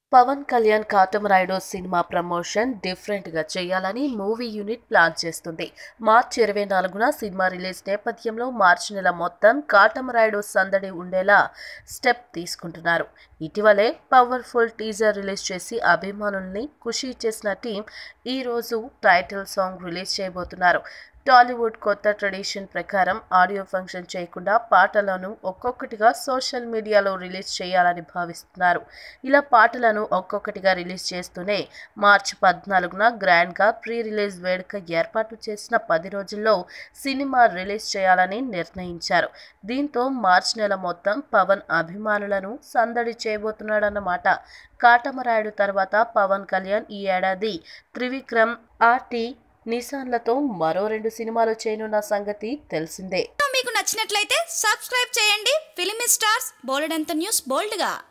Pawan Kalyan Katamarayudu cinema promotion different గా చేయాలని movie unit plan చేస్తుంది మార్చి ఇరవై నాలుగున సినిమా రిలీజ్ నేపథ్యంలో మార్చి నెల మొత్తం కాటమరాయుడు సందడి ఉండేలా స్టెప్ తీసుకుంటున్నారు ఇటీవలే పవర్ఫుల్ టీజర్ రిలీజ్ చేసి అభిమానుల్ని ఖుషి చేసిన టీం ఈ రోజు టైటిల్ సాంగ్ రిలీజ్ చేయబోతున్నారు టాలీవుడ్ కొత్త ట్రెడిషన్ ప్రకారం ఆడియో ఫంక్షన్ చేయకుండా పాటలను ఒక్కొక్కటిగా సోషల్ మీడియాలో రిలీజ్ చేయాలని భావిస్తున్నారు ఇలా పాటలను ఒక్కొక్కటిగా రిలీజ్ చేస్తూనే మార్చి పద్నాలుగున గ్రాండ్గా ప్రీ రిలీజ్ వేడుక ఏర్పాటు చేసిన పది రోజుల్లో సినిమా రిలీజ్ చేయాలని నిర్ణయించారు దీంతో మార్చి నెల మొత్తం పవన్ అభిమానులను సందడి చేయబోతున్నాడన్నమాట కాటమరాయుడు తర్వాత పవన్ కళ్యాణ్ ఈ ఏడాది త్రివిక్రమ్ ఆర్టీ నిశాన్లతో మరో రెండు సినిమాలు చేయనున్న సంగతి తెలిసిందే మీకు నచ్చినట్లయితే సబ్స్క్రైబ్ చేయండి ఫిలిమి స్టార్స్ బోలెడంత న్యూస్ బోల్డ్గా